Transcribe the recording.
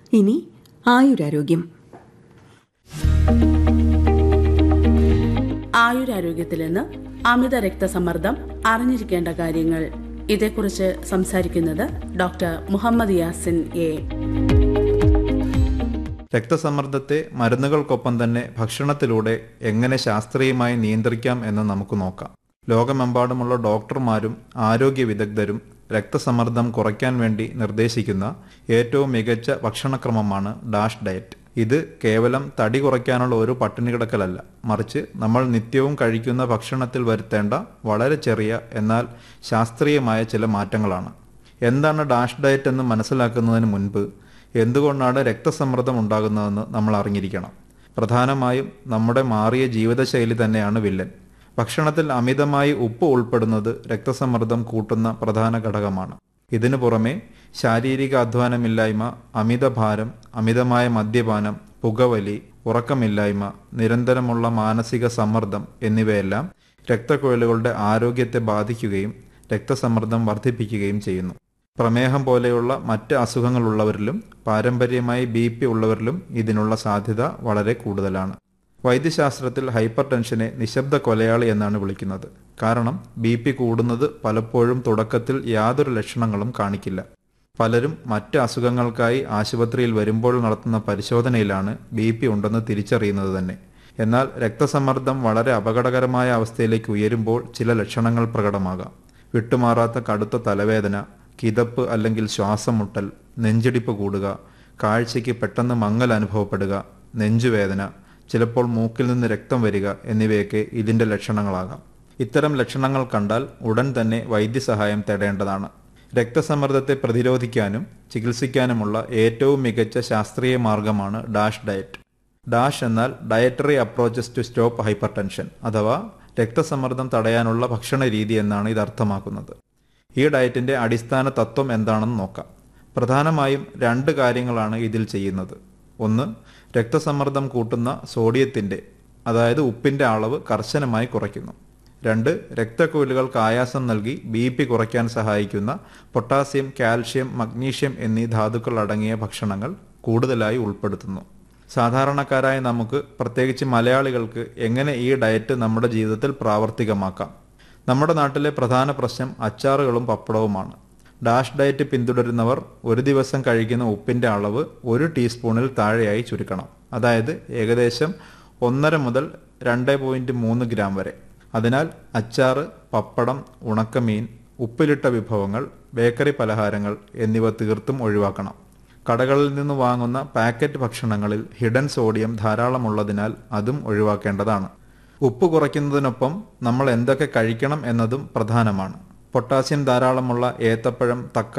ഇനി ആയുരാരോഗ്യം ആയുരാരോഗ്യത്തിൽ നിന്ന് അമിത രക്തസമ്മർദ്ദം അറിഞ്ഞിരിക്കേണ്ട കാര്യങ്ങൾ ഇതേക്കുറിച്ച് സംസാരിക്കുന്നത് ഡോക്ടർ മുഹമ്മദ് യാസിൻ എ രക്തസമ്മർദ്ദത്തെ മരുന്നുകൾക്കൊപ്പം തന്നെ ഭക്ഷണത്തിലൂടെ എങ്ങനെ ശാസ്ത്രീയമായി നിയന്ത്രിക്കാം എന്ന് നമുക്ക് നോക്കാം ലോകമെമ്പാടുമുള്ള ഡോക്ടർമാരും ആരോഗ്യ വിദഗ്ധരും രക്തസമ്മർദ്ദം കുറയ്ക്കാൻ വേണ്ടി നിർദ്ദേശിക്കുന്ന ഏറ്റവും മികച്ച ഭക്ഷണക്രമമാണ് ഡാഷ് ഡയറ്റ് ഇത് കേവലം തടി കുറയ്ക്കാനുള്ള ഒരു പട്ടിണി കിടക്കലല്ല മറിച്ച് നമ്മൾ നിത്യവും കഴിക്കുന്ന ഭക്ഷണത്തിൽ വരുത്തേണ്ട വളരെ ചെറിയ എന്നാൽ ശാസ്ത്രീയമായ ചില മാറ്റങ്ങളാണ് എന്താണ് ഡാഷ് ഡയറ്റ് എന്ന് മനസ്സിലാക്കുന്നതിന് മുൻപ് എന്തുകൊണ്ടാണ് രക്തസമ്മർദ്ദം ഉണ്ടാകുന്നതെന്ന് നമ്മൾ അറിഞ്ഞിരിക്കണം പ്രധാനമായും നമ്മുടെ മാറിയ ജീവിതശൈലി തന്നെയാണ് വില്ലൻ ഭക്ഷണത്തിൽ അമിതമായി ഉപ്പ് ഉൾപ്പെടുന്നത് രക്തസമ്മർദ്ദം കൂട്ടുന്ന പ്രധാന ഘടകമാണ് ഇതിനു പുറമെ ശാരീരിക അധ്വാനമില്ലായ്മ അമിതഭാരം അമിതമായ മദ്യപാനം പുകവലി ഉറക്കമില്ലായ്മ നിരന്തരമുള്ള മാനസിക സമ്മർദ്ദം എന്നിവയെല്ലാം രക്തക്കുഴലുകളുടെ ആരോഗ്യത്തെ ബാധിക്കുകയും രക്തസമ്മർദ്ദം വർദ്ധിപ്പിക്കുകയും ചെയ്യുന്നു പ്രമേഹം പോലെയുള്ള മറ്റ് അസുഖങ്ങളുള്ളവരിലും പാരമ്പര്യമായി ബി പി ഉള്ളവരിലും ഇതിനുള്ള സാധ്യത വളരെ കൂടുതലാണ് വൈദ്യശാസ്ത്രത്തിൽ ഹൈപ്പർ ടെൻഷനെ നിശബ്ദ കൊലയാളി എന്നാണ് വിളിക്കുന്നത് കാരണം ബി പി കൂടുന്നത് പലപ്പോഴും തുടക്കത്തിൽ യാതൊരു ലക്ഷണങ്ങളും കാണിക്കില്ല പലരും മറ്റ് അസുഖങ്ങൾക്കായി ആശുപത്രിയിൽ വരുമ്പോൾ നടത്തുന്ന പരിശോധനയിലാണ് ബി പി ഉണ്ടെന്ന് തിരിച്ചറിയുന്നത് തന്നെ എന്നാൽ രക്തസമ്മർദ്ദം വളരെ അപകടകരമായ അവസ്ഥയിലേക്ക് ഉയരുമ്പോൾ ചില ലക്ഷണങ്ങൾ പ്രകടമാകാം വിട്ടുമാറാത്ത കടുത്ത തലവേദന കിതപ്പ് അല്ലെങ്കിൽ ശ്വാസം മുട്ടൽ നെഞ്ചിടിപ്പ് കൂടുക കാഴ്ചയ്ക്ക് പെട്ടെന്ന് മങ്ങൽ അനുഭവപ്പെടുക നെഞ്ചുവേദന ചിലപ്പോൾ മൂക്കിൽ നിന്ന് രക്തം വരിക എന്നിവയൊക്കെ ഇതിന്റെ ലക്ഷണങ്ങളാകാം ഇത്തരം ലക്ഷണങ്ങൾ കണ്ടാൽ ഉടൻ തന്നെ വൈദ്യസഹായം തേടേണ്ടതാണ് രക്തസമ്മർദ്ദത്തെ പ്രതിരോധിക്കാനും ചികിത്സിക്കാനുമുള്ള ഏറ്റവും മികച്ച ശാസ്ത്രീയ മാർഗമാണ് ഡാഷ് ഡയറ്റ് ഡാഷ് എന്നാൽ dietary approaches to stop hypertension അഥവാ രക്തസമ്മർദ്ദം തടയാനുള്ള ഭക്ഷണ രീതി എന്നാണ് ഇത് അർത്ഥമാക്കുന്നത് ഈ ഡയറ്റിന്റെ അടിസ്ഥാന തത്വം എന്താണെന്ന് നോക്കാം പ്രധാനമായും രണ്ട് കാര്യങ്ങളാണ് ഇതിൽ ചെയ്യുന്നത് ഒന്ന് രക്തസമ്മർദ്ദം കൂട്ടുന്ന സോഡിയത്തിന്റെ അതായത് ഉപ്പിന്റെ അളവ് കർശനമായി കുറയ്ക്കുന്നു രണ്ട് രക്തക്കുഴലുകൾക്ക് ആയാസം നൽകി ബി പി കുറയ്ക്കാൻ സഹായിക്കുന്ന പൊട്ടാസ്യം കാൽഷ്യം മഗ്നീഷ്യം എന്നീ ധാതുക്കൾ അടങ്ങിയ ഭക്ഷണങ്ങൾ കൂടുതലായി ഉൾപ്പെടുത്തുന്നു സാധാരണക്കാരായ നമുക്ക് പ്രത്യേകിച്ച് മലയാളികൾക്ക് എങ്ങനെ ഈ ഡയറ്റ് നമ്മുടെ ജീവിതത്തിൽ പ്രാവർത്തികമാക്കാം നമ്മുടെ നാട്ടിലെ പ്രധാന പ്രശ്നം അച്ചാറുകളും പപ്പടവുമാണ് ഡാഷ് ഡയറ്റ് പിന്തുടരുന്നവർ ഒരു ദിവസം കഴിക്കുന്ന ഉപ്പിന്റെ അളവ് ഒരു ടീസ്പൂണിൽ താഴെയായി ചുരുക്കണം അതായത് ഏകദേശം ഒന്നര മുതൽ രണ്ട് പോയിന്റ് മൂന്ന് ഗ്രാം വരെ അതിനാൽ അച്ചാറ് പപ്പടം ഉണക്കമീൻ ഉപ്പിലിട്ട വിഭവങ്ങൾ ബേക്കറി പലഹാരങ്ങൾ എന്നിവ തീർത്തും ഒഴിവാക്കണം കടകളിൽ നിന്ന് വാങ്ങുന്ന പാക്കറ്റ് ഭക്ഷണങ്ങളിൽ ഹിഡൻ സോഡിയം ധാരാളമുള്ളതിനാൽ അതും ഒഴിവാക്കേണ്ടതാണ് ഉപ്പ് കുറയ്ക്കുന്നതിനൊപ്പം നമ്മൾ എന്തൊക്കെ കഴിക്കണം എന്നതും പ്രധാനമാണ് പൊട്ടാസ്യം ധാരാളമുള്ള ഏത്തപ്പഴം തക്ക